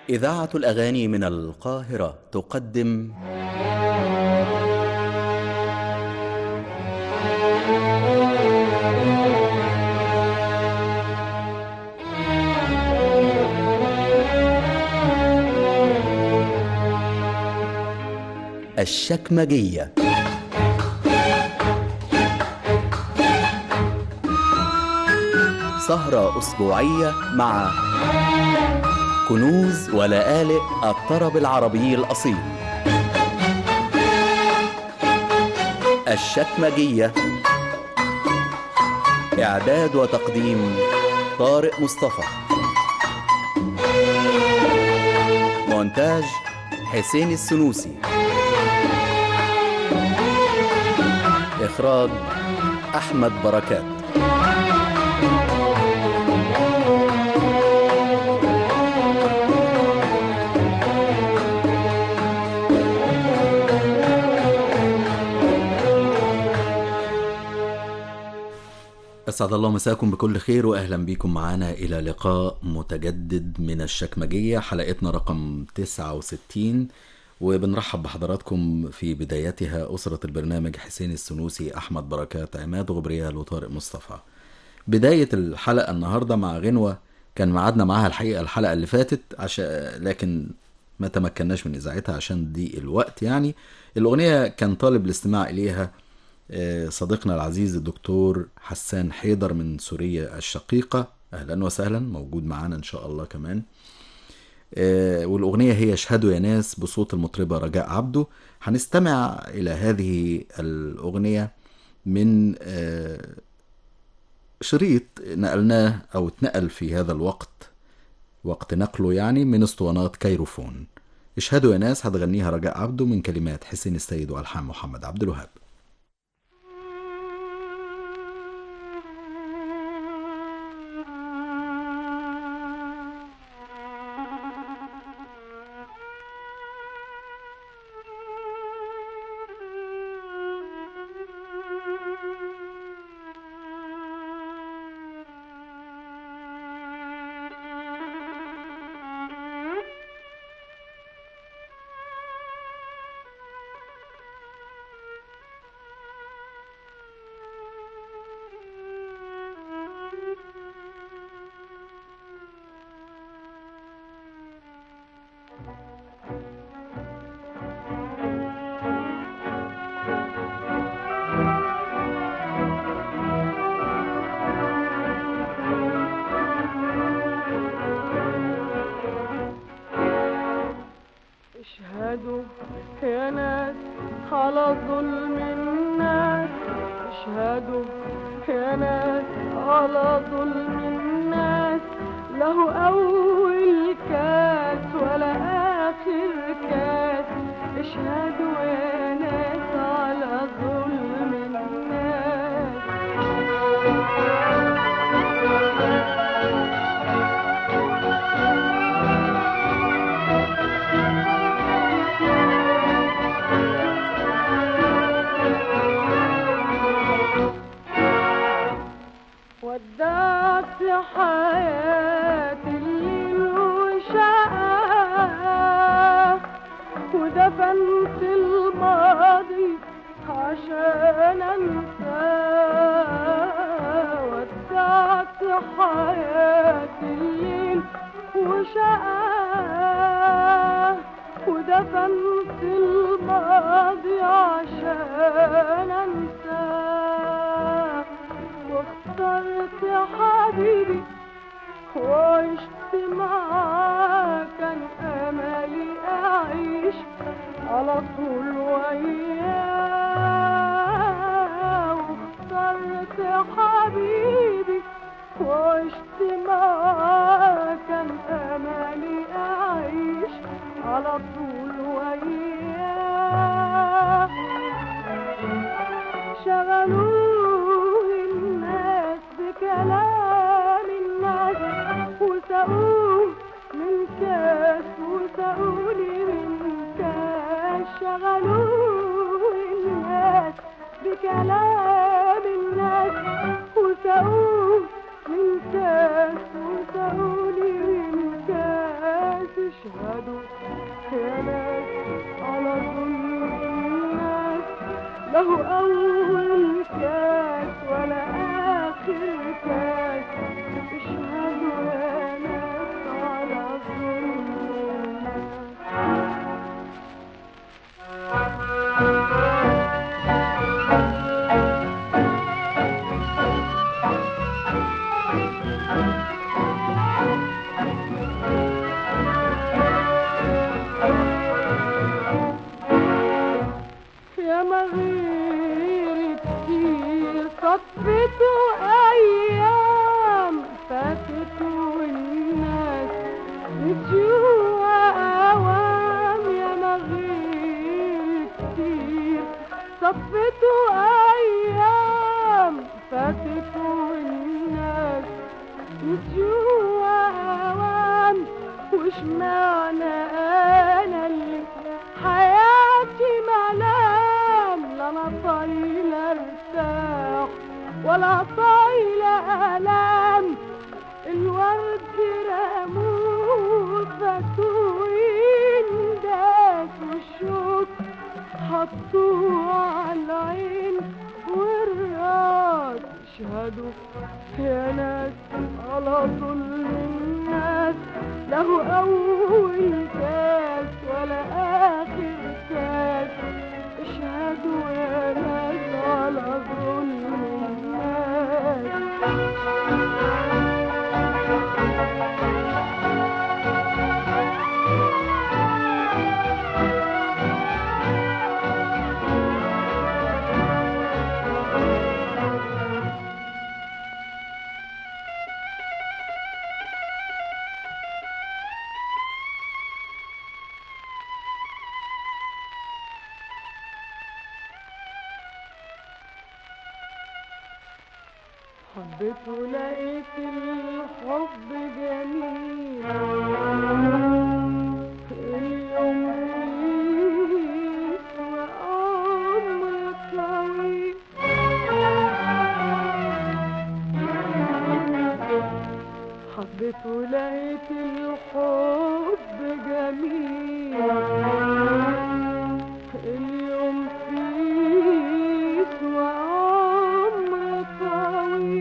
إذاعة الأغاني من القاهرة تقدم الشكمجية سهرة أسبوعية مع كنوز ولآلئ الطرب العربي الأصيل الشكمجية إعداد وتقديم طارق مصطفى مونتاج حسين السنوسي إخراج أحمد بركات أسعد الله مساكم بكل خير وأهلا بكم معنا إلى لقاء متجدد من الشكمجية حلقتنا رقم 69 وبنرحب بحضراتكم في بدايتها أسرة البرنامج حسين السنوسي أحمد بركات عماد غبريال وطارق مصطفى بداية الحلقة النهاردة مع غنوة كان ميعادنا معاها الحقيقة الحلقة اللي فاتت عشان لكن ما تمكناش من إذاعتها عشان دي الوقت يعني الأغنية كان طالب الاستماع إليها صديقنا العزيز الدكتور حسان حيدر من سوريا الشقيقة أهلا وسهلا موجود معانا إن شاء الله كمان والأغنية هي اشهدوا يا ناس بصوت المطربة رجاء عبده هنستمع إلى هذه الأغنية من شريط نقلناه أو اتنقل في هذا الوقت وقت نقله يعني من اسطوانات كيروفون اشهدوا يا ناس هتغنيها رجاء عبده من كلمات حسين السيد وألحان محمد عبد الوهاب اشهدوا يا ناس على ظلم الناس اشهدوا يا ناس على ظلم الناس له أول كاس ولا آخر كاس اشهدوا يا ناس على ظلم الناس ودعت حياتي الليل وشقاه ودفنت الماضي عشان انساه ودعت حياتي الليل وشقاه ودفنت الماضي عشان انساه واخترت يا حبيبي وعشت معاك كان املي اعيش على طول وياه واخترت يا حبيبي وعشت معاك كان املي اعيش على طول وياه شغلوه الناس بكلام الناس وسقوه من كاس وسقوني من كاس شغلوه الناس بكلام الناس وسقوه من كاس وسقوني من كاس اشهدوا يا ناس على ظلم الناس له أول كاس ولا آخر كاس اشهدوا يا ناس على ظلم الناس يا مغير كتير صفته أيام فاتت والناس نسيوها أوام يا مغير كتير صفته أيام فاتت والناس نسيوها أوام وش معنى أنا اللي حياتي ملام لا أنا طايلة ارتاح ولا طايلة ألام الورد رموه فتوين داس والشوك حطوه على العين والراس اشهدوا يا ناس على ظلم الناس له أول كاس ولا آخر كاس اشهدوا يا ناس على ظلم الناس حبيت ولقيت الحب جميل اليوم فيه وأمر طويل حبيت ولقيت الحب جميل اليوم فيه وعمر طويل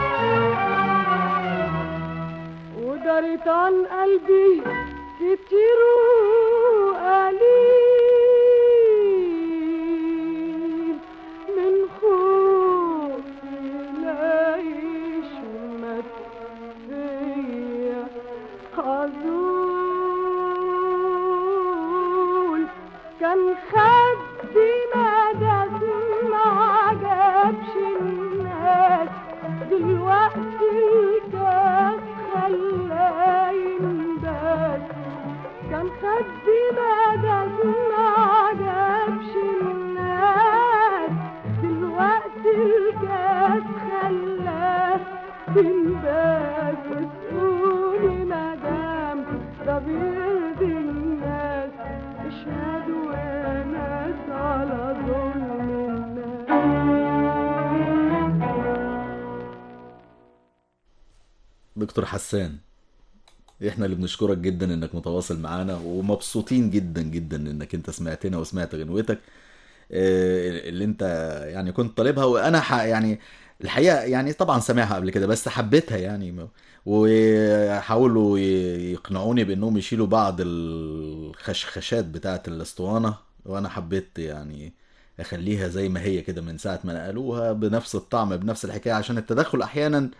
ودارت عن قلبي كتير وقليل من خوف لا يشمت فيا عزول كان خدي مدد ما عجبش الناس دلوقتي الكاس خلاه ينداس كان خدي مدد ما عجبش الناس دلوقتي الكاس خلاه ينداس وتقولي مدام ده بيرضي الناس اشهدوا يا ناس على ظلم الناس دكتور حسان احنا اللي بنشكرك جدا انك متواصل معانا ومبسوطين جدا جدا انك انت سمعتنا وسمعت غنوتك آه، اللي انت يعني كنت طالبها وانا ح- يعني الحقيقه يعني طبعا سامعها قبل كده بس حبيتها يعني وحاولوا ي- يقنعوني بانهم يشيلوا بعض الخشخشات بتاعه الاسطوانه وانا حبيت يعني اخليها زي ما هي كده من ساعه ما نقلوها بنفس الطعم بنفس الحكايه عشان التدخل احيانا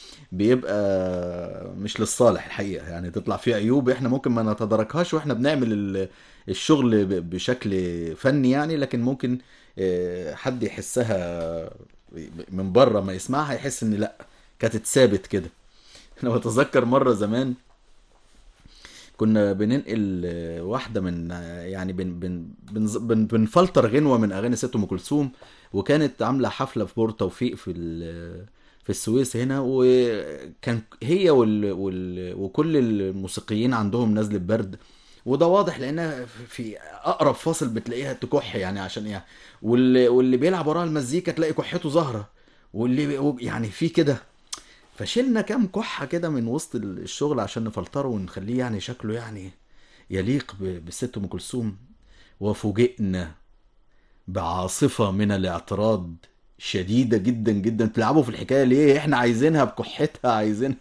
بيبقى مش للصالح الحقيقة يعني تطلع فيه عيوب احنا ممكن ما نتداركهاش واحنا بنعمل ال- الشغل ب- بشكل فني يعني لكن ممكن آه، حد يحسها من بره ما يسمعها يحس ان لا كانت اتثابت كده انا بتذكر مرة زمان كنا بننقل آه، واحدة من آه، يعني بن بن بن بن بنفلتر غنوة من أغاني ست أم كلثوم وكانت عاملة حفلة في بور توفيق في ال- في السويس هنا وكان هي وال وال وكل الموسيقيين عندهم نزلة برد وده واضح لانها في اقرب فاصل بتلاقيها تكح يعني عشان يعني واللي واللي بيلعب وراها المزيكا تلاقي كحته ظاهره واللي بي- يعني في كده فشلنا كام كحه كده من وسط الشغل عشان نفلتره ونخليه يعني شكله يعني يليق ب- بالست ام كلثوم وفوجئنا بعاصفه من الاعتراض شديده جدا جدا تلعبوا في الحكايه ليه احنا عايزينها بكحتها عايزينها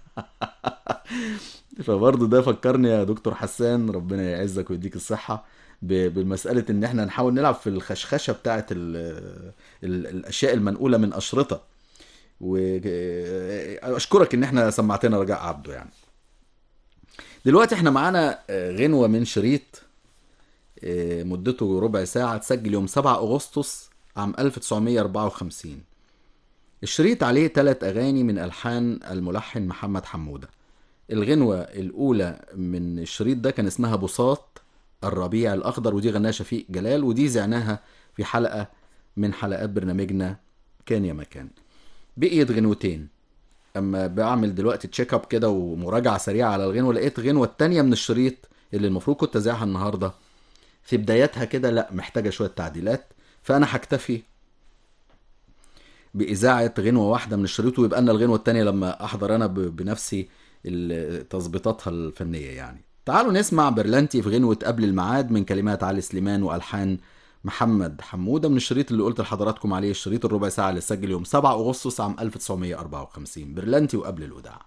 فبرضه ده فكرني يا دكتور حسان ربنا يعزك ويديك الصحه ب- بالمساله ان احنا نحاول نلعب في الخشخشه بتاعه ال ال الاشياء المنقوله من اشرطه واشكرك ان احنا سمعتنا رجاء عبده يعني دلوقتي احنا معانا آه، غنوه من شريط آه، مدته ربع ساعه اتسجل يوم 7 اغسطس عام 1954 الشريط عليه ثلاث اغاني من الحان الملحن محمد حموده الغنوه الاولى من الشريط ده كان اسمها بساط الربيع الاخضر ودي غناها شفيق جلال ودي زعناها في حلقه من حلقات برنامجنا كان يا مكان بقيت غنوتين اما بعمل دلوقتي تشيك اب كده ومراجعه سريعه على الغنوه لقيت غنوه التانية من الشريط اللي المفروض كنت اذاعها النهارده في بدايتها كده لا محتاجه شويه تعديلات فانا هكتفي باذاعه غنوه واحده من الشريط ويبقى لنا الغنوه التانية لما احضر انا ب- بنفسي ال- تظبيطاتها الفنيه يعني تعالوا نسمع برلانتي في غنوه قبل الميعاد من كلمات علي سليمان والحان محمد حموده من الشريط اللي قلت لحضراتكم عليه الشريط الربع ساعه اللي سجل يوم 7 اغسطس عام 1954 برلانتي وقبل الوداع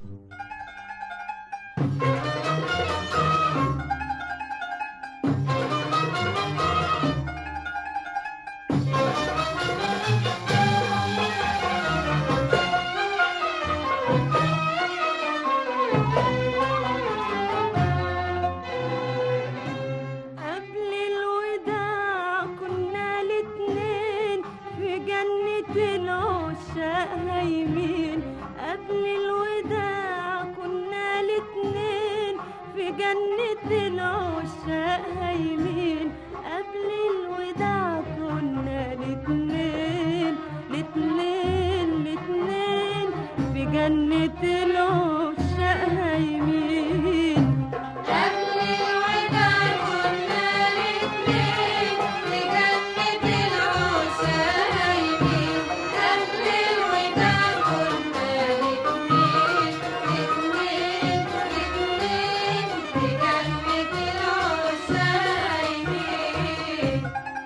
قبل الوداع كنا الاتنين في جنة العشاق هايمين قبل الوداع كنا الاتنين في جنة العشاق هايمين قبل الوداع كنا الاتنين الاتنين الاتنين في جنة العشاق هايمين قبل الوداع كنا الاتنين في جنة العشاق هايمين قبل الوداع كنا الاتنين الاتنين الاتنين في جنة العشاق هايمين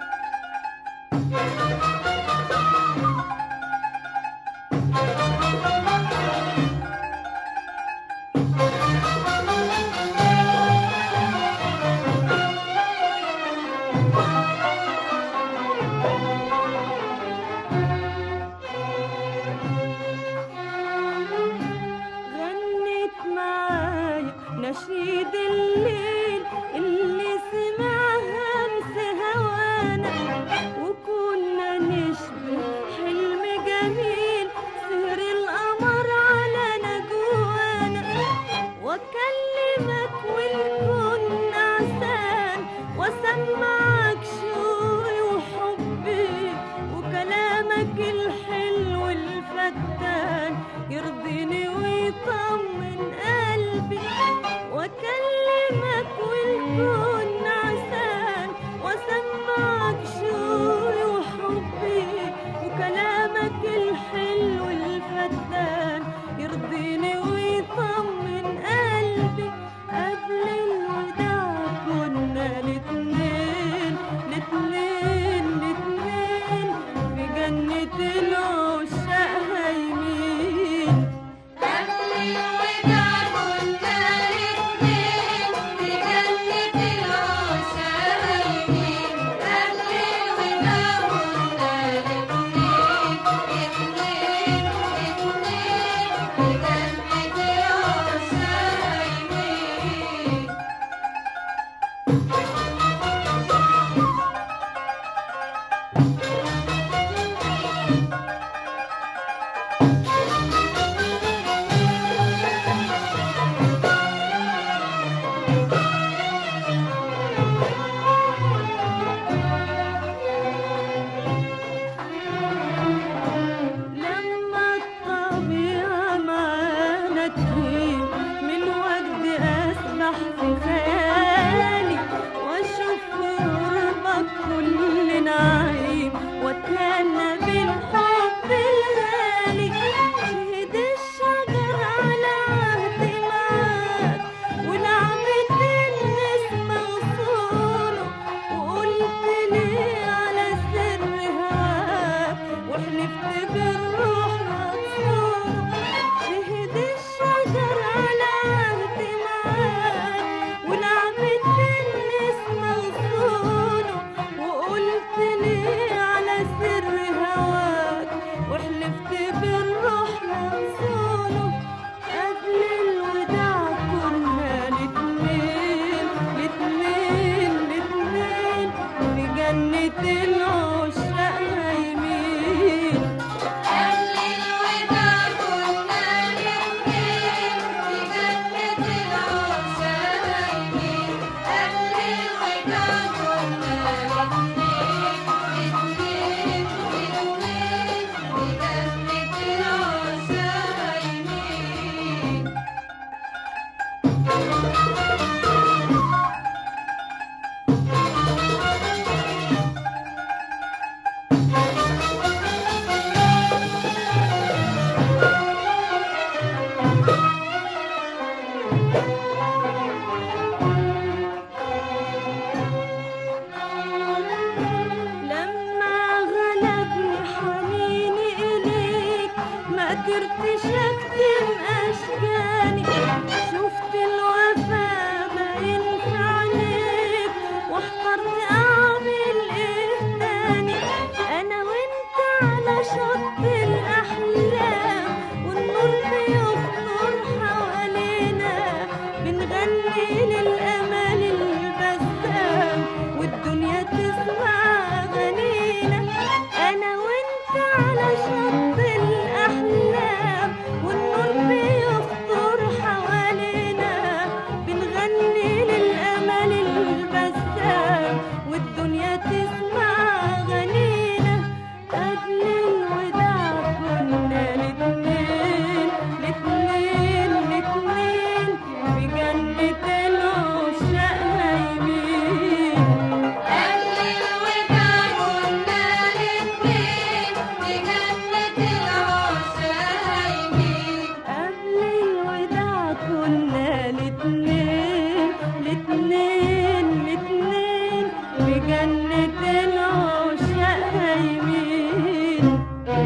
غنت معايا نشيد الليل اللي سمعها همس هوانا وكنا نشبه حلم جميل سهر القمر على نجوانا واكلمك والكون عسان واسمعك شوقي وحبي وكلامك الحلو الفتان يرضيني ويطمن قلبي واكلمك والكون عسان واسمعك شوقي وحبي وكلامك الحلو الفتان يرضيني ويطمن قلبي قبل الوداع كنا الاتنين الاتنين الاتنين في جنة العشاق هايمين قبل الوداع كنا الاتنين في جنة العشاق هايمين قبل الوداع كنا الاتنين اتنين اتنين في جنة العشاق هايمين لما الطبيعة معانا تهين من وجد أسبح في خيالي جنة العشاق هيمين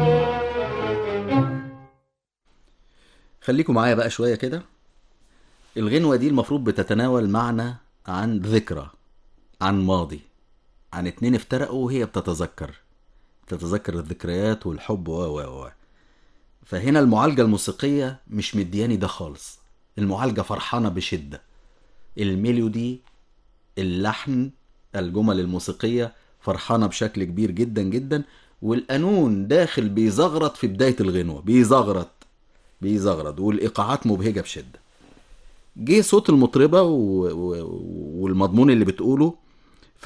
خليكم معايا بقى شوية كده الغنوة دي المفروض بتتناول معنى عن ذكرى عن ماضي عن اتنين افترقوا وهي بتتذكر تتذكر الذكريات والحب و و و فهنا المعالجة الموسيقية مش مدياني ده خالص المعالجة فرحانة بشدة الميلودي اللحن الجمل الموسيقية فرحانة بشكل كبير جدا جدا والقانون داخل بيزغرط في بداية الغنوة بيزغرط بيزغرط والإيقاعات مبهجة بشدة جه صوت المطربة و... و... والمضمون اللي بتقوله ف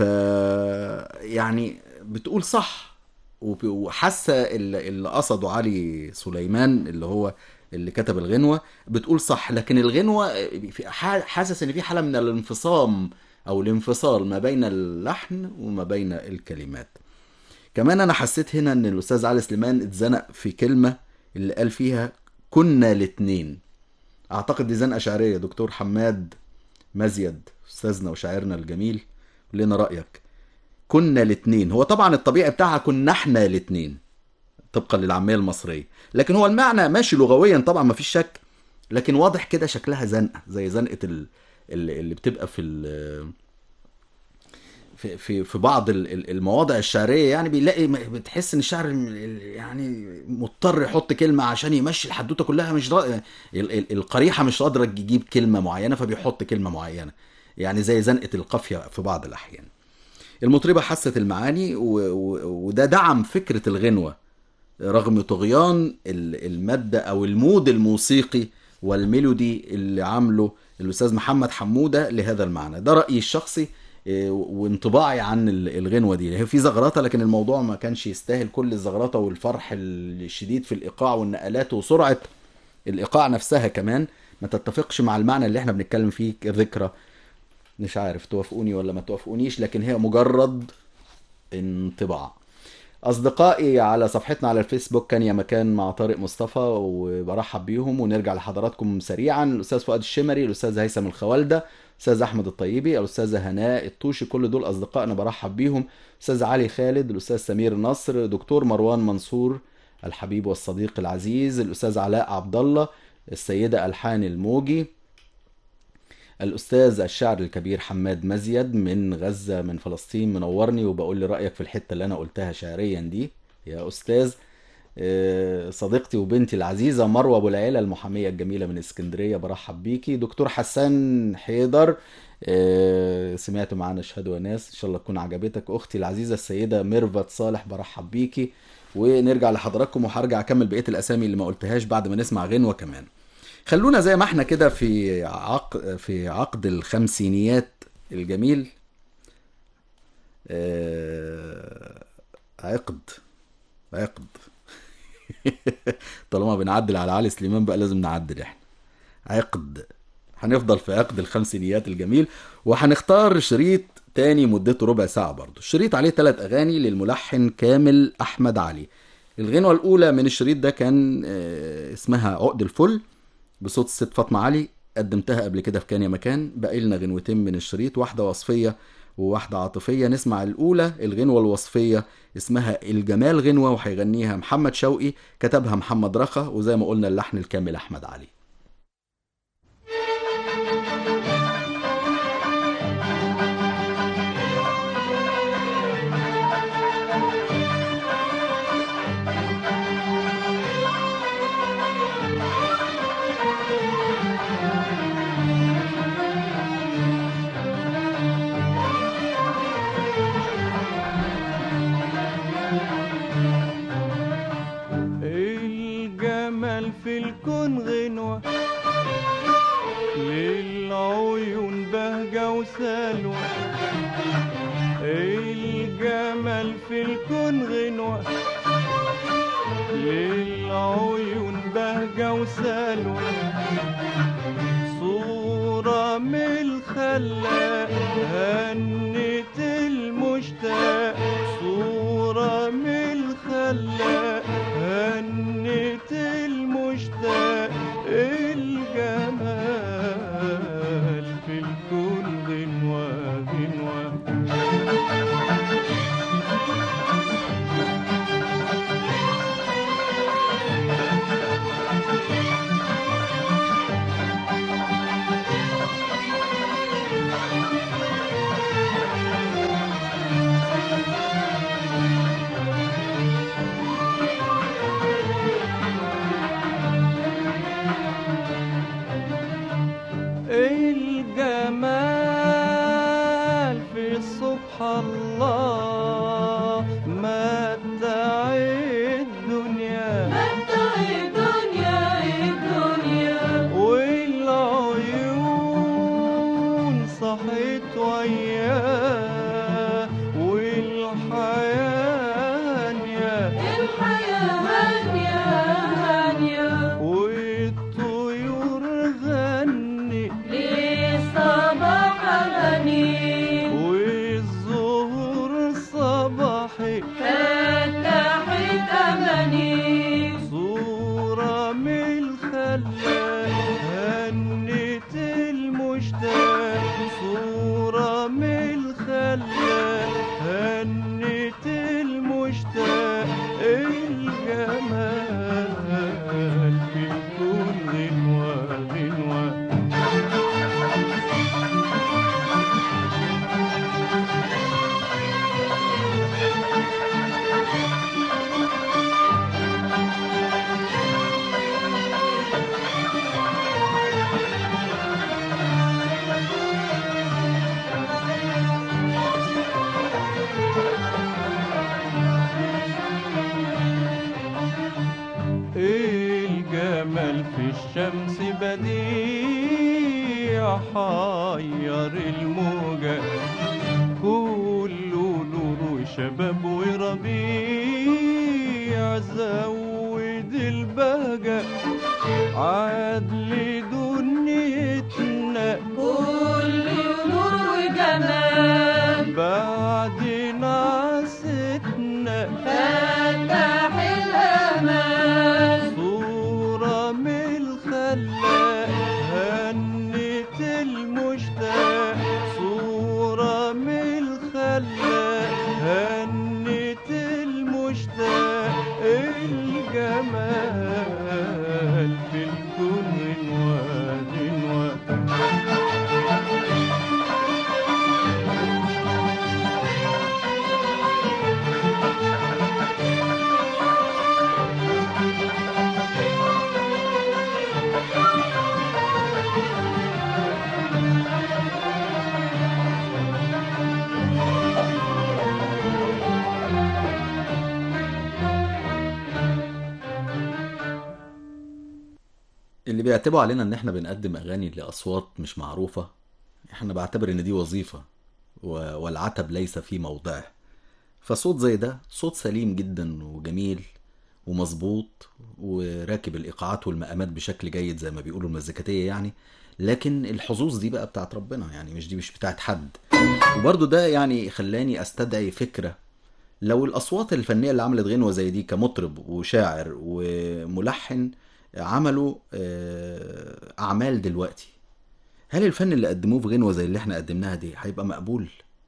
يعني بتقول صح وب- وحاسه اللي اللي قصده علي سليمان اللي هو اللي كتب الغنوه بتقول صح لكن الغنوه في- ح- حاسس ان في حاله من الانفصام او الانفصال ما بين اللحن وما بين الكلمات كمان انا حسيت هنا ان الاستاذ علي سليمان اتزنق في كلمه اللي قال فيها كنا الاتنين اعتقد دي زنقه شعريه دكتور حماد مزيد استاذنا وشاعرنا الجميل قول لنا رايك كنا الاتنين هو طبعا الطبيعي بتاعها كنا احنا الاتنين طبقا للعاميه المصريه لكن هو المعنى ماشي لغويا طبعا ما فيش شك لكن واضح كده شكلها زنقه زي زنقه ال- ال- اللي بتبقى في ال- في في في بعض ال- ال- المواضع الشعريه يعني بيلاقي م- بتحس ان الشاعر ال- ال- يعني مضطر يحط كلمه عشان يمشي الحدوته كلها مش را... ال- ال- القريحه مش قادره تجيب كلمه معينه فبيحط كلمه معينه يعني زي زنقه القافيه في بعض الاحيان المطربه حست المعاني و... و... وده دعم فكره الغنوه رغم طغيان ال- الماده او المود الموسيقي والميلودي اللي عامله الاستاذ محمد حموده لهذا المعنى ده رايي الشخصي إيه، وانطباعي عن ال- الغنوه دي هي في زغرطه لكن الموضوع ما كانش يستاهل كل الزغرطه والفرح الشديد في الايقاع والنقلات وسرعه الايقاع نفسها كمان ما تتفقش مع المعنى اللي احنا بنتكلم فيه كذكرى مش عارف توافقوني ولا ما توافقونيش لكن هي مجرد انطباع اصدقائي على صفحتنا على الفيسبوك كان يا مكان مع طارق مصطفى وبرحب بيهم ونرجع لحضراتكم سريعا الاستاذ فؤاد الشمري الاستاذ هيثم الخوالده الاستاذ احمد الطيبي الاستاذه هناء الطوشي كل دول اصدقائنا برحب بيهم استاذ علي خالد الاستاذ سمير نصر دكتور مروان منصور الحبيب والصديق العزيز الاستاذ علاء عبد الله السيده الحان الموجي الأستاذ الشاعر الكبير حماد مزيد من غزة من فلسطين منورني وبقول لي رأيك في الحتة اللي أنا قلتها شعريا دي يا أستاذ آه، صديقتي وبنتي العزيزة مروة أبو العيلة المحامية الجميلة من اسكندرية برحب بيكي دكتور حسان حيدر آه، سمعت معانا اشهد وناس ان شاء الله تكون عجبتك اختي العزيزه السيده ميرفت صالح برحب بيكي ونرجع لحضراتكم وهرجع اكمل بقيه الاسامي اللي ما قلتهاش بعد ما نسمع غنوه كمان خلونا زي ما احنا كده في عقد في عقد الخمسينيات الجميل آه، عقد عقد طالما بنعدل على علي سليمان بقى لازم نعدل احنا عقد هنفضل في عقد الخمسينيات الجميل وهنختار شريط تاني مدته ربع ساعة برضه الشريط عليه ثلاث أغاني للملحن كامل أحمد علي الغنوة الأولى من الشريط ده كان آه، اسمها عقد الفل بصوت الست فاطمة علي قدمتها قبل كده في كان يا مكان باقي لنا غنوتين من الشريط واحدة وصفية وواحدة عاطفية نسمع الأولى الغنوة الوصفية اسمها الجمال غنوة وهيغنيها محمد شوقي كتبها محمد رخا وزي ما قلنا اللحن الكامل أحمد علي الجمال في الكون غنوة للعيون بهجة وسلوى الجمال في الكون غنوة للعيون بهجة وسلوى صورة من الخلاق هنت المشتاق صورة من الخلاق هنت المشتاق الجمال في الكون غنوة غنوة الله متع الدنيا متع الدنيا الدنيا والعيون صحت وياه والحياة هانية الحياة هانية هانية والطيور غني للصباح غني والزهور صباحي فتحت أماني صورة من الخلاق هنت المشتاق صورة من الخلاق هنت المشتاق الجمال في كل غنوة غنوة الجمال في الشمس بديع حير الموجة كله نور وشباب وربيع زود البهجة عدل دنيتنا كل نور وجمال بعد نعستنا فتح الأمان صورة من الخلاق هنت المشتاق صورة من الخلاق هنت المشتاق الجمال في الكون غنوة غنوة اللي بيعتبوا علينا ان احنا بنقدم اغاني لاصوات مش معروفه احنا بعتبر ان دي وظيفه و- والعتب ليس في موضعه فصوت زي ده صوت سليم جدا وجميل ومظبوط وراكب الايقاعات والمقامات بشكل جيد زي ما بيقولوا المزيكاتيه يعني لكن الحظوظ دي بقى بتاعت ربنا يعني مش دي مش بتاعت حد وبرضو ده يعني خلاني استدعي فكره لو الاصوات الفنيه اللي عملت غنوه زي دي كمطرب وشاعر وملحن عملوا آه، اعمال دلوقتي هل الفن اللي قدموه في غنوه زي اللي احنا قدمناها دي هيبقى مقبول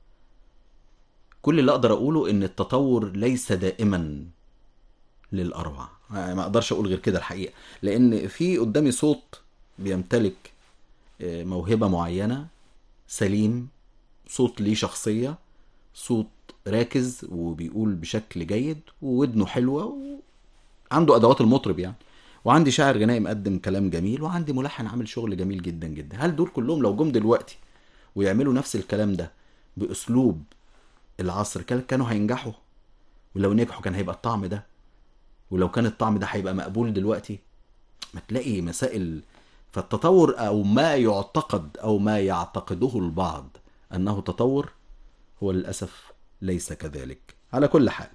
كل اللي اقدر اقوله ان التطور ليس دائما للاروع يعني ما اقدرش اقول غير كده الحقيقه لان في قدامي صوت بيمتلك آه، موهبه معينه سليم صوت ليه شخصيه صوت راكز وبيقول بشكل جيد وودنه حلوه وعنده ادوات المطرب يعني وعندي شاعر غنائي مقدم كلام جميل وعندي ملحن عامل شغل جميل جدا جدا هل دول كلهم لو جم دلوقتي ويعملوا نفس الكلام ده باسلوب العصر كان- كانوا هينجحوا ولو نجحوا كان هيبقى الطعم ده ولو كان الطعم ده هيبقى مقبول دلوقتي ما تلاقي مسائل فالتطور او ما يعتقد او ما يعتقده البعض انه تطور هو للاسف ليس كذلك على كل حال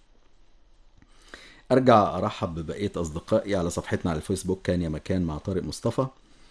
ارجع ارحب ببقيه اصدقائي على صفحتنا على الفيسبوك كان يا مكان مع طارق مصطفى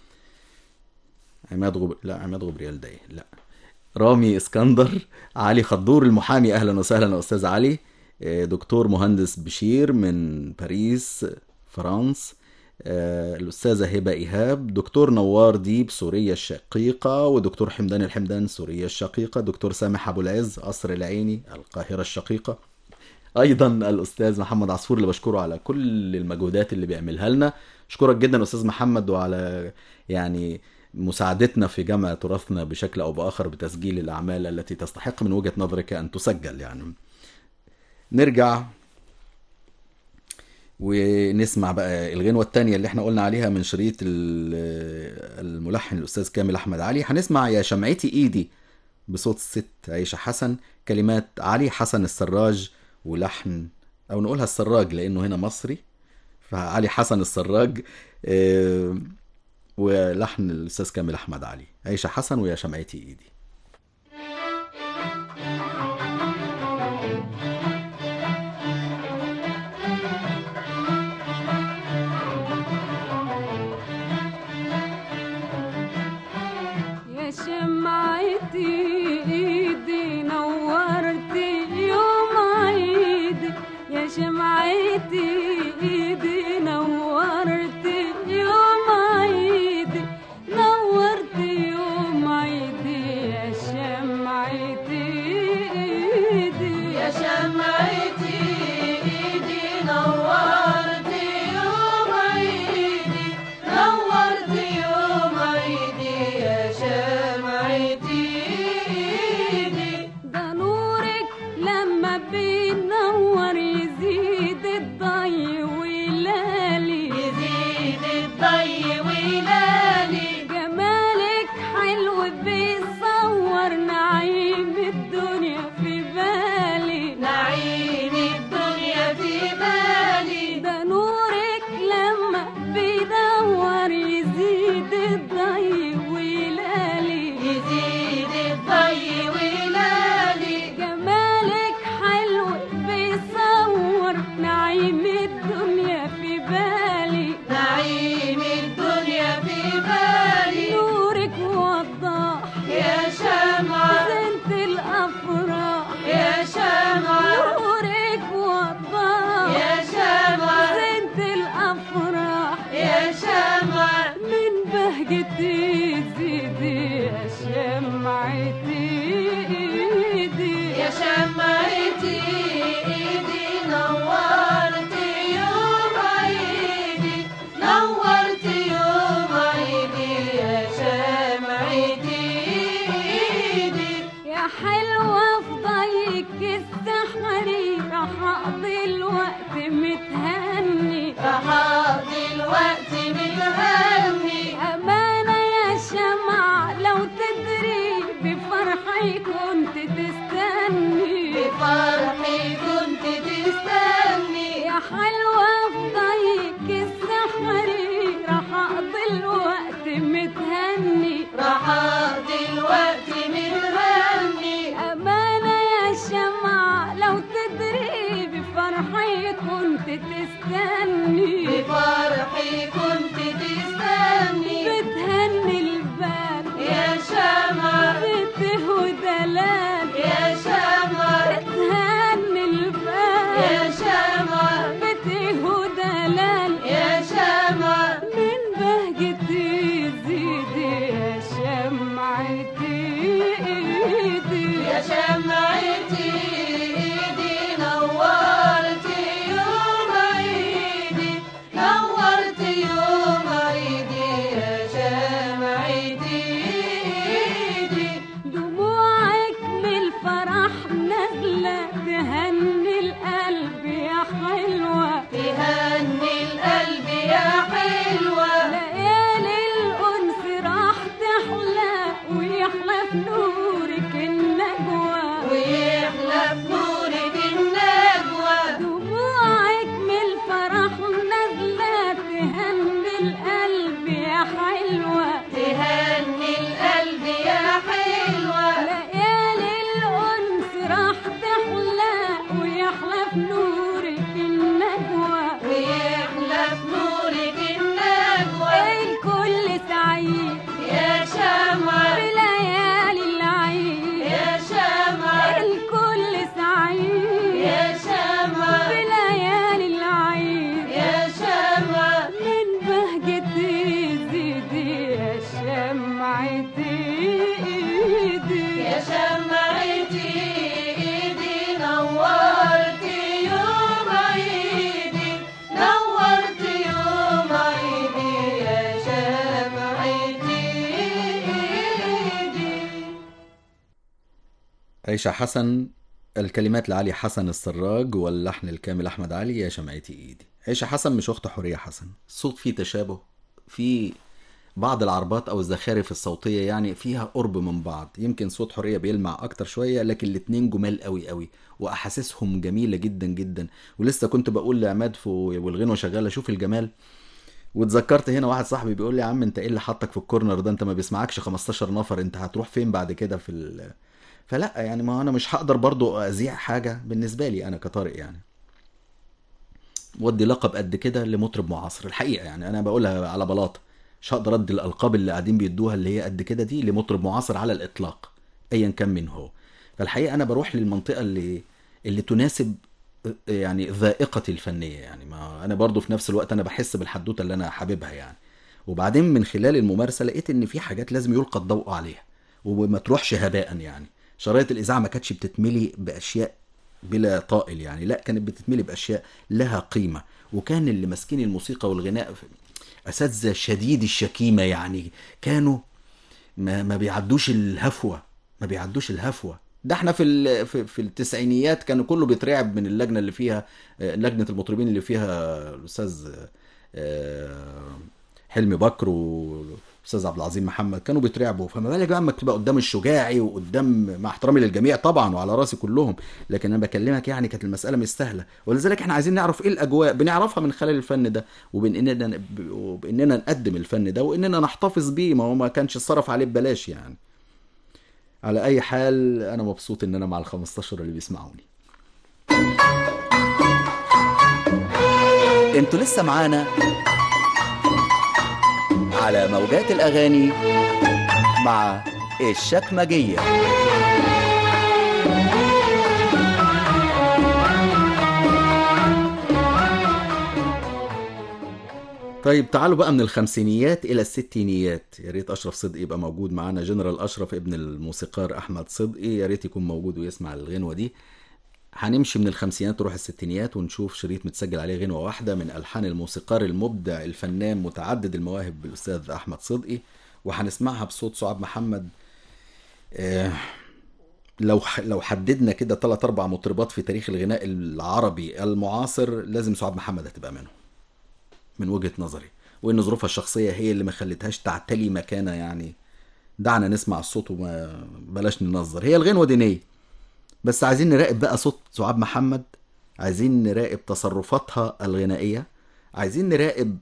عماد غب... لا عماد غبريال ده إيه؟ لا رامي اسكندر علي خضور المحامي اهلا وسهلا يا استاذ علي آه، دكتور مهندس بشير من باريس فرنسا آه، الأستاذة هبة إيهاب دكتور نوار ديب سوريا الشقيقة ودكتور حمدان الحمدان سوريا الشقيقة دكتور سامح أبو العز قصر العيني القاهرة الشقيقة ايضا الاستاذ محمد عصفور اللي بشكره على كل المجهودات اللي بيعملها لنا اشكرك جدا استاذ محمد وعلى يعني مساعدتنا في جمع تراثنا بشكل او باخر بتسجيل الاعمال التي تستحق من وجهة نظرك ان تسجل يعني نرجع ونسمع بقى الغنوة التانية اللي احنا قلنا عليها من شريط ال- الملحن الأستاذ كامل أحمد علي هنسمع يا شمعتي إيدي بصوت الست عيشة حسن كلمات علي حسن السراج ولحن أو نقولها السراج لأنه هنا مصري فعلي حسن السراج آه، ولحن الأستاذ كامل أحمد علي عيشة حسن ويا شمعتي إيدي يا شمعتي ايدي نورتي يوم عيدي يا شمعتي ايدي نورتي يوم عيدي نورتي يوم عيدي يا شمعتي ايدي يا شمعتي ايدي نورتي يوم عيدي نورتي يوم عيدي يا شمعتي ايدي ده نورك لما بينور يزيد الضي ولالي يزيد الضي ولالي جمالك حلو بيصور نعيم الدنيا في بالي نعيم الدنيا في بالي ده نورك لما بيدور يزيد الضي ولالي يزيد الضي ولالي جمالك حلو بيصور نعيم الدنيا في بالي نعيم الدنيا في بالي نورك وضاح يا شمعة زنت الافراح يا شمعة نورك وضاح يا شمعة زنت الافراح يا شمعة من بهجتي زيدي يا شمعتي ايدي يا شمعتي ايدي نورتي يوم عيدي نورتي يوم عيدي يا شمعتي ايدي يا حلوة في ضيك السحري راح اقضي الوقت متهني راح اقضي الوقت متهني أمانة يا شمع لو تدري بفرحي كنت تستني بفرحي كنت تستني يا حلوة في ضيك السحري راح أقضي الوقت متهني راح اقضي الوقت متهني أمانة يا شمع لو تدري بفرحي كنت تستني بفرحي كنت تستني بتهني البال يا شمعة بته ودلال يا شمعة بتهني البال يا شمعة بته ودلال يا شمعة من بهجتي زيدي يا شمعتي ايدي يا شمعتي ايدي نورتي يوم عيدي نورتي يوم عيدي يا شمعتي ايدي دموعك من الفرح نازلة تهني القلب يا حلوة تهني القلب يا حلوة ليالي الأنس راح تحلى ويحلى في نورك النجوى ويحلى في نورك النجوى دموعك من الفرح نازلة تهني القلب يا حلوة تهني القلب يا حلوة ليالي الأنس راح تحلى ويحلى في نورك النجوى ويحلى في نورك النجوى الكل سعيد يا شمعة بليالي العيد يا شمعة الكل سعيد يا شمعة بليالي العيد يا شمعة من بهجتي زيدي يا شمعتي ايدي يا شمعتي ايدي نورتي يوم عيدي نورتي يوم عيدي يا شمعتي ايدي عيشة حسن الكلمات لعلي حسن السراج واللحن الكامل أحمد علي يا شمعتي إيدي عيشة حسن مش أخت حورية حسن الصوت فيه تشابه في بعض العربات او الزخارف الصوتيه يعني فيها قرب من بعض يمكن صوت حريه بيلمع اكتر شويه لكن الاتنين جمال قوي قوي واحاسيسهم جميله جدا جدا ولسه كنت بقول لعماد في والغنوه شغاله شوف الجمال واتذكرت هنا واحد صاحبي بيقول لي يا عم انت ايه اللي حطك في الكورنر ده انت ما بيسمعكش 15 نفر انت هتروح فين بعد كده في ال... فلا يعني ما انا مش هقدر برضو اذيع حاجه بالنسبه لي انا كطارق يعني ودي لقب قد كده لمطرب معاصر الحقيقه يعني انا بقولها على بلاطه مش هقدر ادي الالقاب اللي قاعدين بيدوها اللي هي قد كده دي لمطرب معاصر على الاطلاق ايا كان من هو فالحقيقه انا بروح للمنطقه اللي اللي تناسب يعني ذائقتي الفنيه يعني ما انا برضو في نفس الوقت انا بحس بالحدوته اللي انا حاببها يعني وبعدين من خلال الممارسه لقيت ان في حاجات لازم يلقى الضوء عليها وما تروحش هباء يعني شرايط الاذاعه ما كانتش بتتملي باشياء بلا طائل يعني لا كانت بتتملي باشياء لها قيمه وكان اللي ماسكين الموسيقى والغناء اساتذه شديد الشكيمه يعني كانوا ما, ما بيعدوش الهفوه ما بيعدوش الهفوه ده احنا في ال- في, في التسعينيات كانوا كله بيترعب من اللجنه اللي فيها آه، لجنه المطربين اللي فيها الاستاذ آه، حلمي بكر والاستاذ عبد العظيم محمد كانوا بيترعبوا فما بالك بقى اما تبقى قدام الشجاعي وقدام مع احترامي للجميع طبعا وعلى راسي كلهم لكن انا بكلمك يعني كانت المساله مش سهله ولذلك احنا عايزين نعرف ايه الاجواء بنعرفها من خلال الفن ده وباننا وباننا نقدم الفن ده واننا نحتفظ بيه ما هو ما كانش اتصرف عليه ببلاش يعني على اي حال انا مبسوط ان انا مع ال 15 اللي بيسمعوني انتوا لسه معانا على موجات الاغاني مع الشكمجيه طيب تعالوا بقى من الخمسينيات الى الستينيات يا ريت اشرف صدقي يبقى موجود معانا جنرال اشرف ابن الموسيقار احمد صدقي يا ريت يكون موجود ويسمع الغنوه دي هنمشي من الخمسينات نروح الستينيات ونشوف شريط متسجل عليه غنوه واحده من الحان الموسيقار المبدع الفنان متعدد المواهب الاستاذ احمد صدقي وهنسمعها بصوت سعاد محمد آه، لو لو حددنا كده ثلاث اربع مطربات في تاريخ الغناء العربي المعاصر لازم سعاد محمد هتبقى منهم من وجهة نظري وان ظروفها الشخصية هي اللي ما خلتهاش تعتلي مكانة يعني دعنا نسمع الصوت وما بلاش ننظر هي الغنوة دينية بس عايزين نراقب بقى صوت سعاد محمد عايزين نراقب تصرفاتها الغنائية عايزين نراقب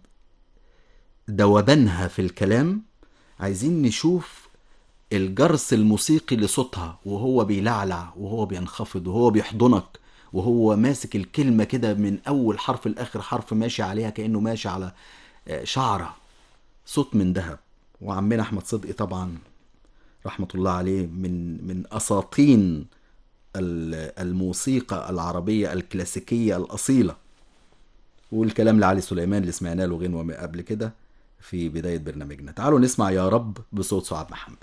دوبانها في الكلام عايزين نشوف الجرس الموسيقي لصوتها وهو بيلعلع وهو بينخفض وهو بيحضنك وهو ماسك الكلمة كده من أول حرف لآخر حرف ماشي عليها كأنه ماشي على آه، شعرة صوت من ذهب وعمنا أحمد صدقي طبعا رحمة الله عليه من من أساطين ال- الموسيقى العربية الكلاسيكية الأصيلة والكلام لعلي سليمان اللي سمعنا له غنوة قبل كده في بداية برنامجنا تعالوا نسمع يا رب بصوت سعاد محمد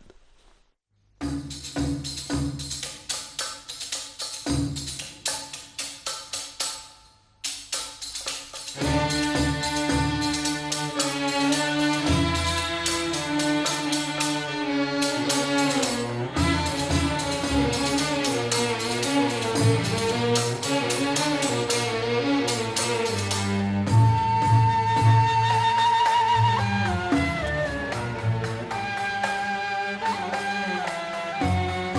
يا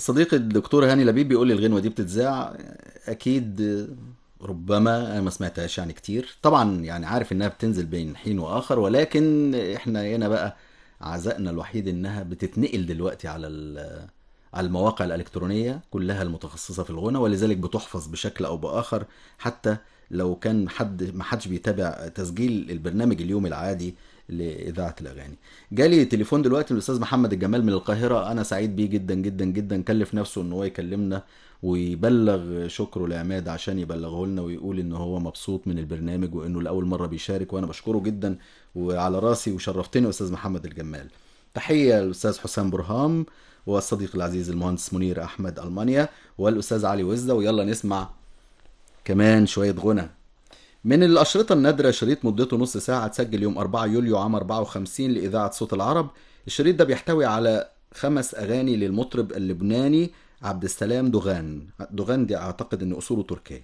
صديقي الدكتور هاني لبيب بيقول لي الغنوة دي بتتذاع أكيد ربما أنا ما سمعتهاش يعني كتير طبعا يعني عارف إنها بتنزل بين حين وآخر ولكن إحنا هنا بقى عزائنا الوحيد إنها بتتنقل دلوقتي على ال- على المواقع الإلكترونية كلها المتخصصة في الغنى ولذلك بتحفظ بشكل أو بآخر حتى لو كان حد ما حدش بيتابع تسجيل البرنامج اليومي العادي لإذاعة الأغاني جالي تليفون دلوقتي من الأستاذ محمد الجمال من القاهرة أنا سعيد بيه جدا جدا جدا كلف نفسه إن هو يكلمنا ويبلغ شكره لعماد عشان يبلغه لنا ويقول إن هو مبسوط من البرنامج وإنه لأول مرة بيشارك وأنا بشكره جدا وعلى راسي وشرفتني أستاذ محمد الجمال تحية للأستاذ حسام برهام والصديق العزيز المهندس منير أحمد ألمانيا والأستاذ علي وزة ويلا نسمع كمان شوية غنى من الأشرطة النادرة شريط مدته نص ساعة اتسجل يوم 4 يوليو عام 54 لإذاعة صوت العرب الشريط ده بيحتوي على خمس أغاني للمطرب اللبناني عبد السلام دوغان دوغان دي أعتقد أن أصوله تركية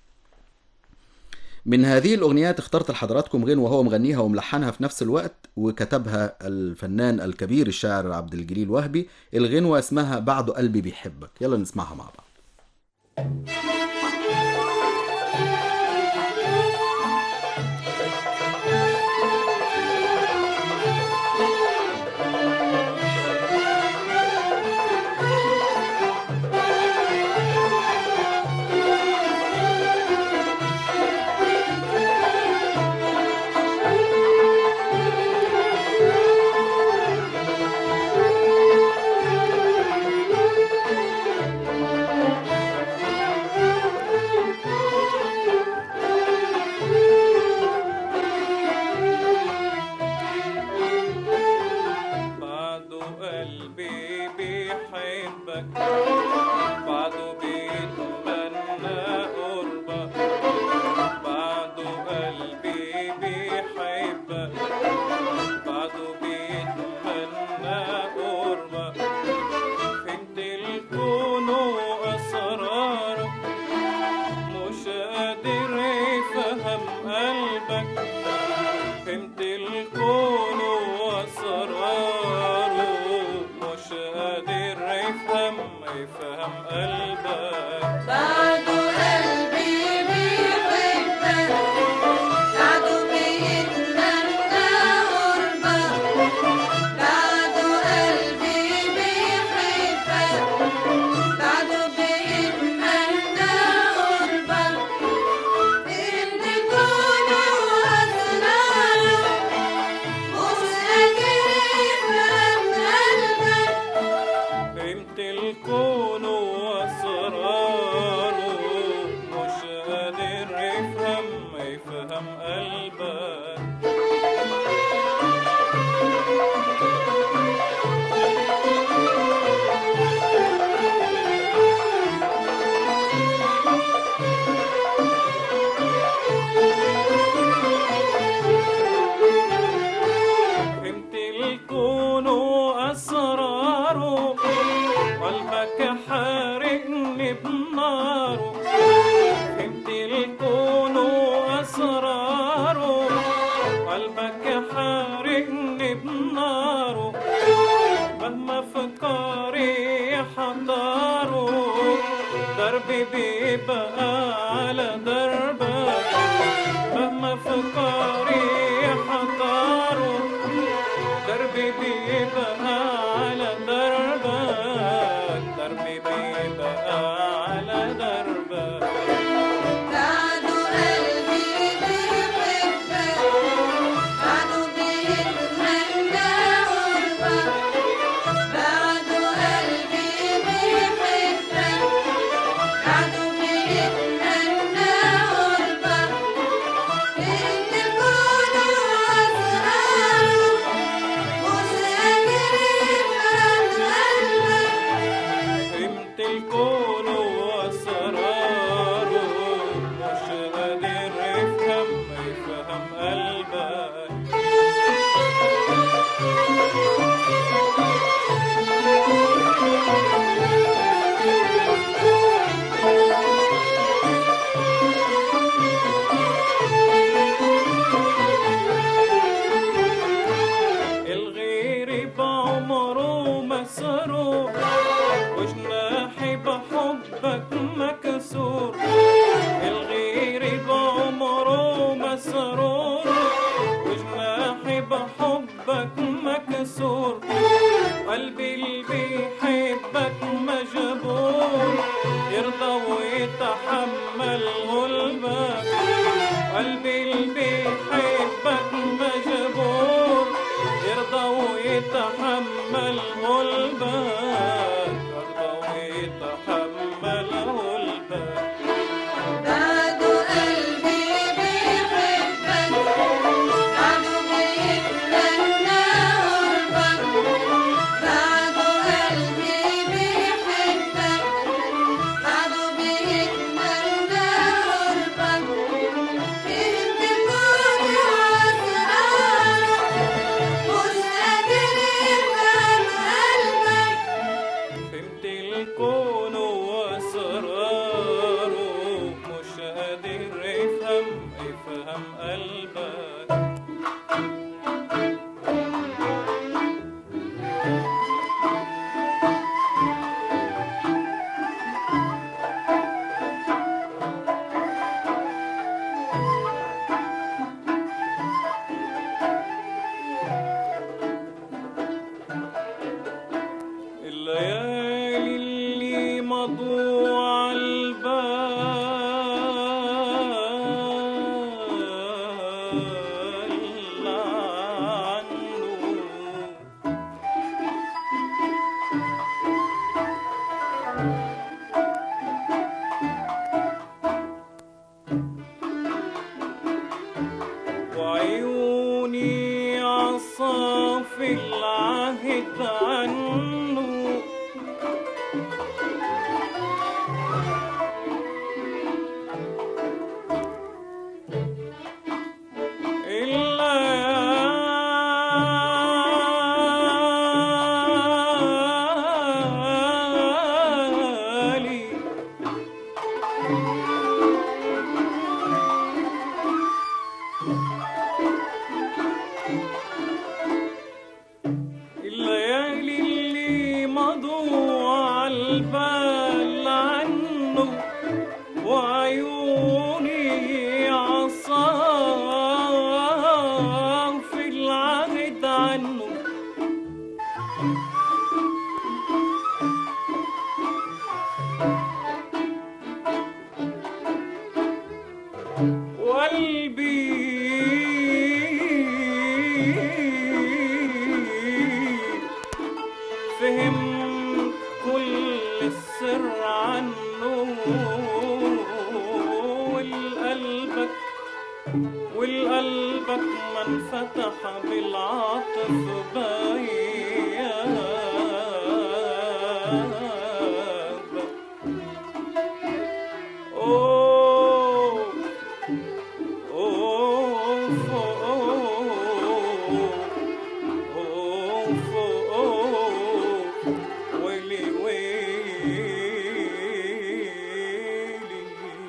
من هذه الأغنيات اخترت لحضراتكم غنوة وهو مغنيها وملحنها في نفس الوقت وكتبها الفنان الكبير الشاعر عبد الجليل وهبي الغنوة اسمها بعد قلبي بيحبك يلا نسمعها مع بعض بعده قلبي بيحبك بعده بيتمنى قربك بعده قلبي بيحبك بعده بيتمنى قربك فهمت الكون وأسرارك مش قادر يفهم قلبك فهمت الكون واسراره مش قادر يفهم يفهم قلبك بعده قلبي بيحبك بعده بيتمنى قربك بعده قلبي بيحبك بعده بيتمنى قربك إن كونه أسراره مش قادر يفهم قلبك فهمت الكون واسراره مش قادر يفهم يفهم قلبك فهمت الكون وأسراره قلبك حارقني بناره فهمت الكون وأسراره قلبك حارقني بناره مهما فكاري حضاره دربي بيبقى على دربك مهما فكاري حضاره دربي بيبقى على دربك دربي بيبقى على دربك بعده قلبي بيحبك بعده بيتمنى قربك بعده قلبي بيحبك بعده بيتمنى بيحبك مكسور قلبي اللي بيحبك مجبور يرضى ويتحمل غلبك قلبي اللي بيحبك مجبور يرضى ويتحمل غلبك يرضى ويتحمل غلبك بعده قلبي بيحبك بعده بيتمنى قربك بعده قلبي بيحبك بعده بيتمنى قربك فهمت الكون وأسراره مش قادر يفهم قلبك فهمت الكون واسراره مش قادر يفهم يفهم قلبك الليالي اللي مضوا عالبال عنه وعيوني عصافي العهد عنه الليالي الليالي اللي مضوا عالبال عنه وعيوني عصام في العهد عنه وقلبي فهم كل السر عنه والقلبك والقلبك من فتح بالعاطف بيابك أوه أوف أوف أوف أوف ويلي ويلي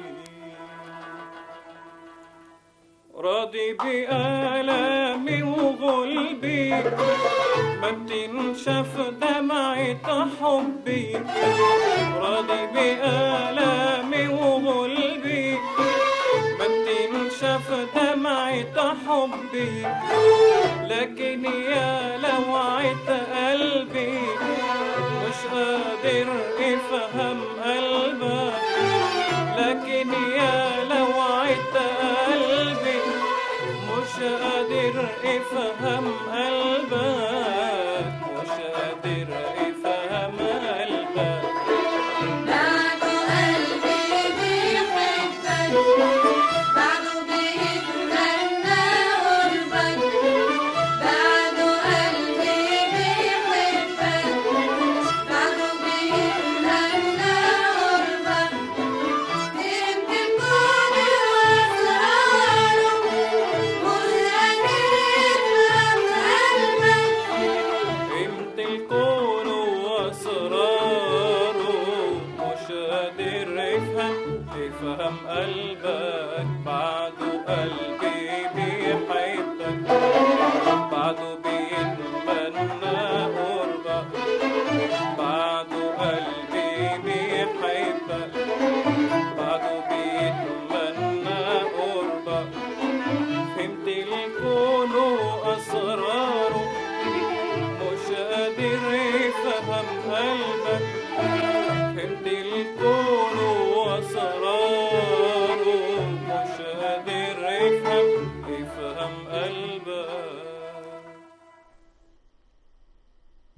راضي بآلامي وغلبي ما بتنشف دمعة حبي راضي بآلامي وغلبي ما بتنشف دمعة حبي لكن يا لوعة قلبي مش قادر افهم قلبك لكن يا لوعة قلبي مش قادر افهم قلبك مش قادر افهم قلبك بعده قلبي بيحبك بعده بيتمنى قربك بعده قلبي بيحبك بعده بيتمنى قربك فهمت الكون وأسراره مش قادر يفهم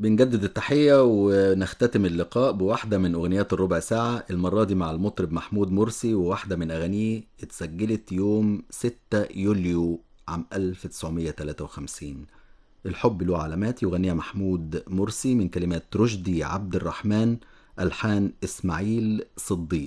بنجدد التحية ونختتم اللقاء بواحدة من أغنيات الربع ساعة المرة دي مع المطرب محمود مرسي وواحدة من أغانيه اتسجلت يوم 6 يوليو عام 1953 الحب له علامات يغنيها محمود مرسي من كلمات رشدي عبد الرحمن ألحان إسماعيل صديق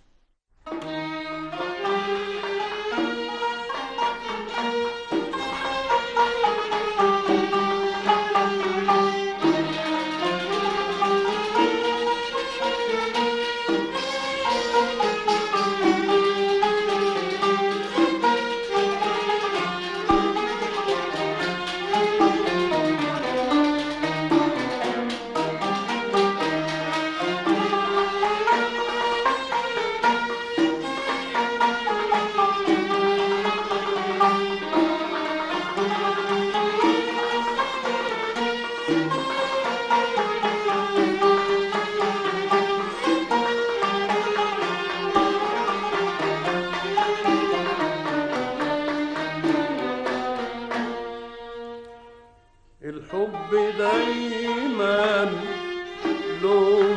الحب دايما له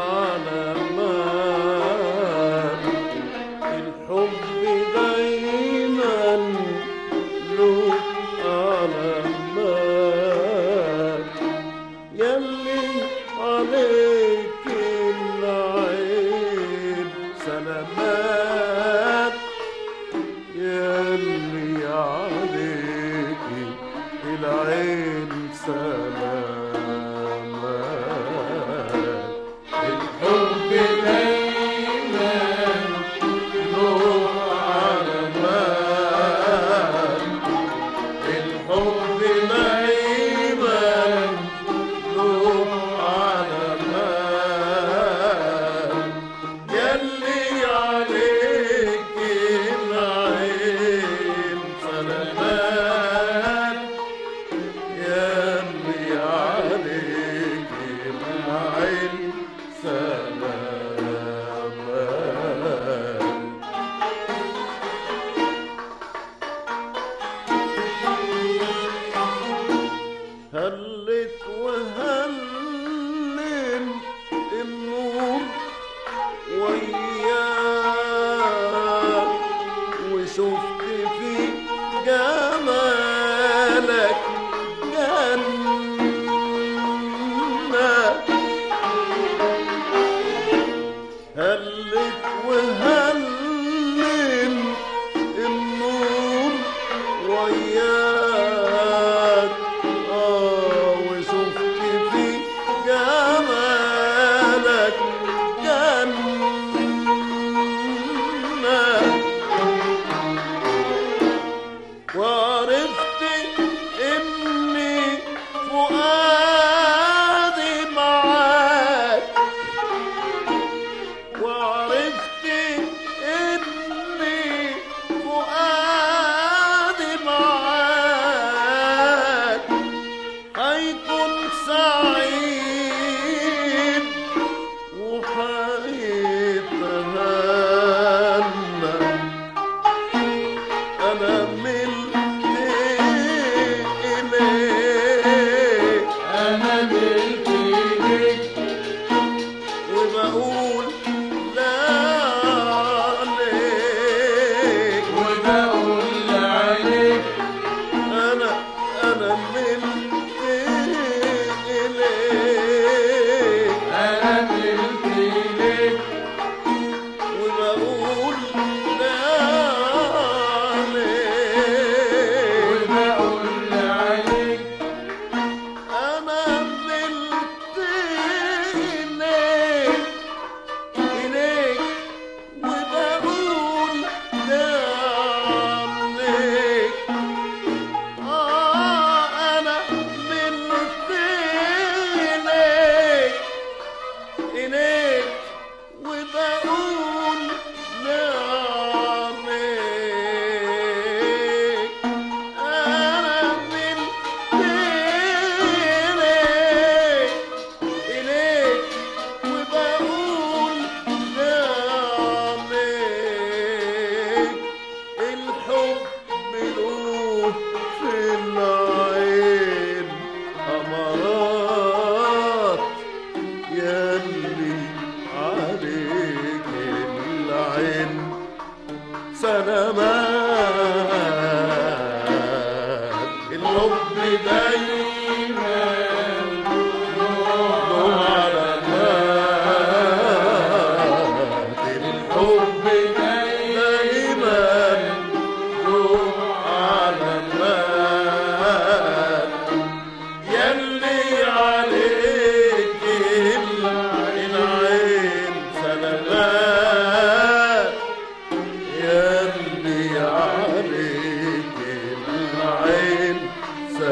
علامات الحب دايما له علامات يلي عليك العين سلامات يلي عليك العين سلامات الحب دايما له علامات الحب دايما له علامات يلي عليك العين سلامات يلي عليك العين سلامات هلت وهلل النور وياك وشفت في جمالك جنة هلت وهلل النور وياك آه وشفت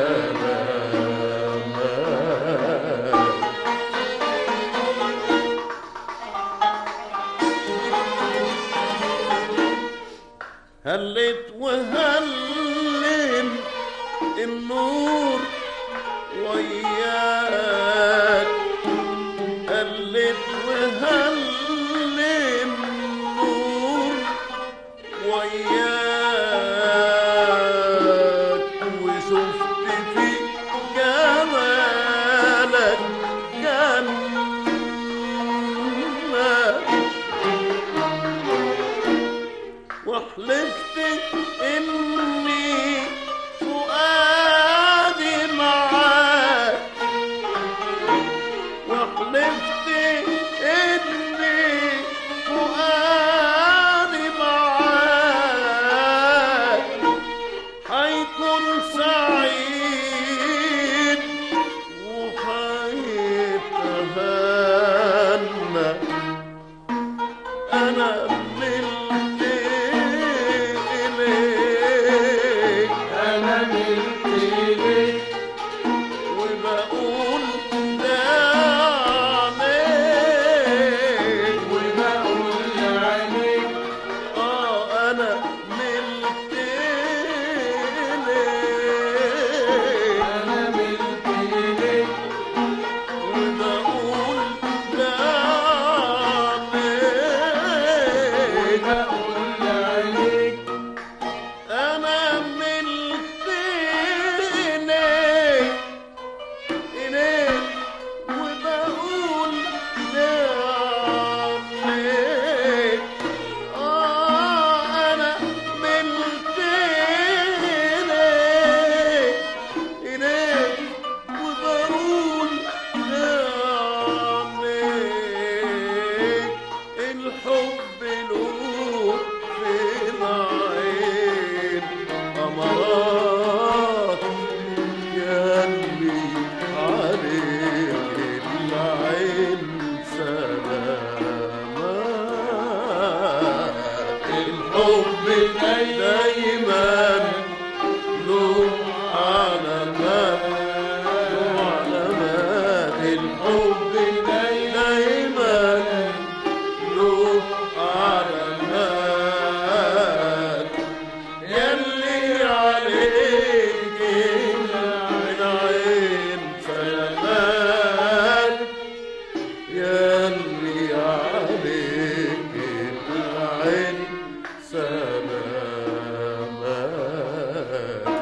سلامات هلت وهلم النور وياك هلت وهلم النور وياك وشفت في جمالك جنة وحلفت اني فؤادي معاك وحلفت اني فؤادي معاك حيكون سعيد وحيتهنى انا ملت اليك انا ملت اليك وبقول ده عليك وبقول عليك اه انا ملت اليك انا ملت اليك وبقول ده عليك وبقول عليك انا ملت اليك إليك وبقول لعليك آه أنا ملت إليك إليك وبقول لعليك الحب له في العين أمارات يلي عليك العين سلامات الحب دايما له علامات له علامات الحب دايما له علامات يلي عليك العين سلامات يلي عليك العين سلامات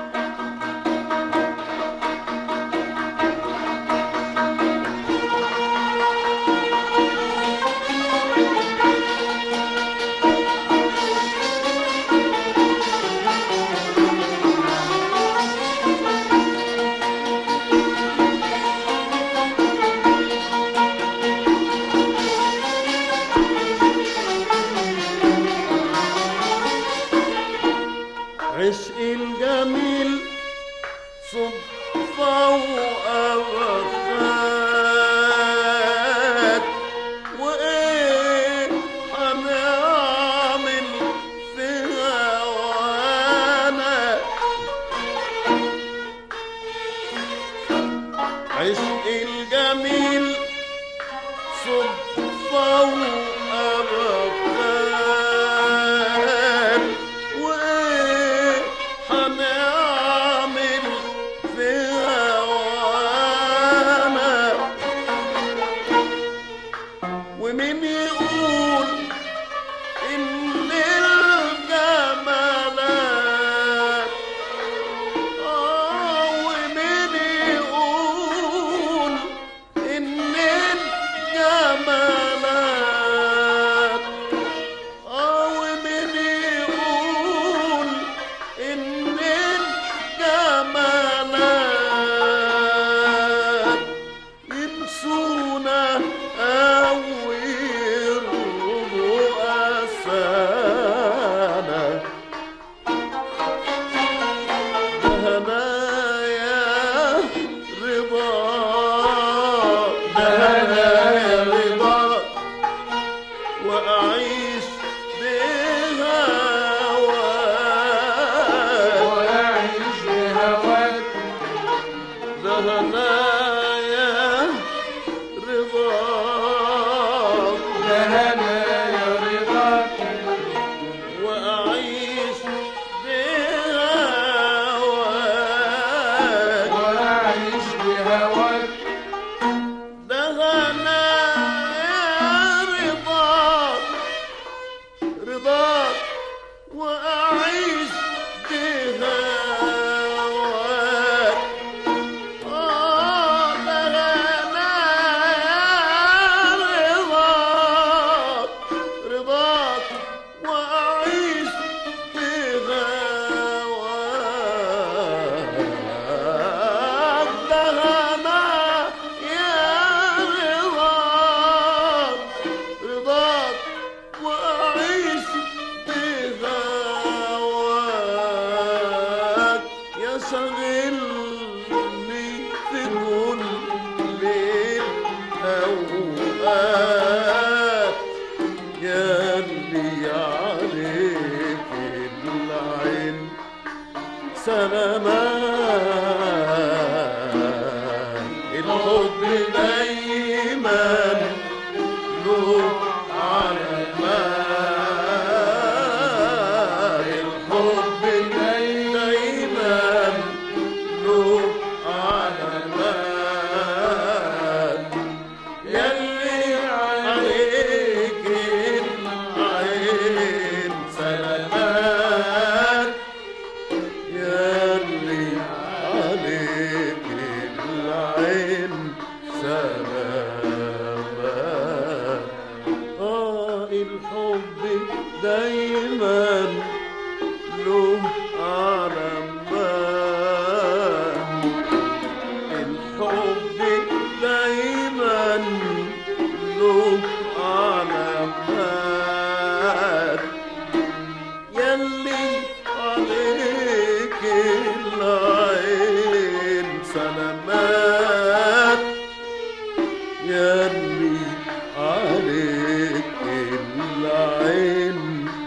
عشق الجميل صدفة وأوفات وإيه هنعمل في هوانا عشق الجميل صدفة وأبكار وإيه هنعمل في هوانا ومين يقول إن الجمالات آه ومين يقول هنايا رضاك ده هنايا رضاك وأعيش بهواك وأعيش بهواك ده هنايا رضاك رضاك وأعيش بهواك آه ده هنايا رضاك رضاك وأعيش بهواك ده هنايا رضاك رضاك وأعيش بهواك يا شغلني في كل الأوقات يا اللي عليك العين سلامات الحب دايما له علامات الحب دايما له علامات يلي عليك العين سلامات يلي عليك العين سلامات آه الحب دايما له علامات الحب دايما له علامات يلي عليك العين سلامات يلي عليك العين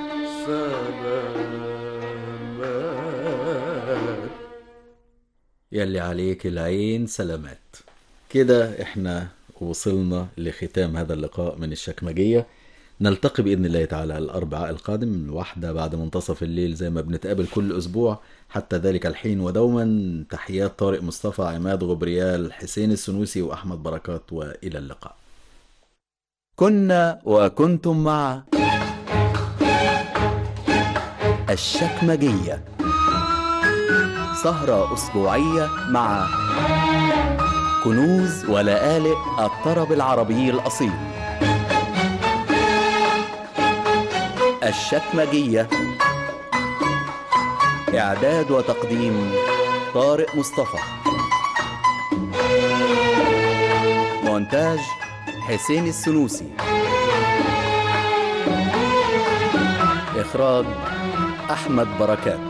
سلامات يلي عليك العين سلامات كده احنا وصلنا لختام هذا اللقاء من الشكمجية نلتقي بإذن الله تعالى الأربعاء القادم الواحدة بعد منتصف الليل زي ما بنتقابل كل أسبوع حتى ذلك الحين ودوما تحيات طارق مصطفى عماد غبريال حسين السنوسي وأحمد بركات وإلى اللقاء كنا وكنتم مع الشكمجية سهرة أسبوعية مع كنوز ولآلئ الطرب العربي الأصيل الشكمجية إعداد وتقديم طارق مصطفى مونتاج حسين السنوسي إخراج أحمد بركات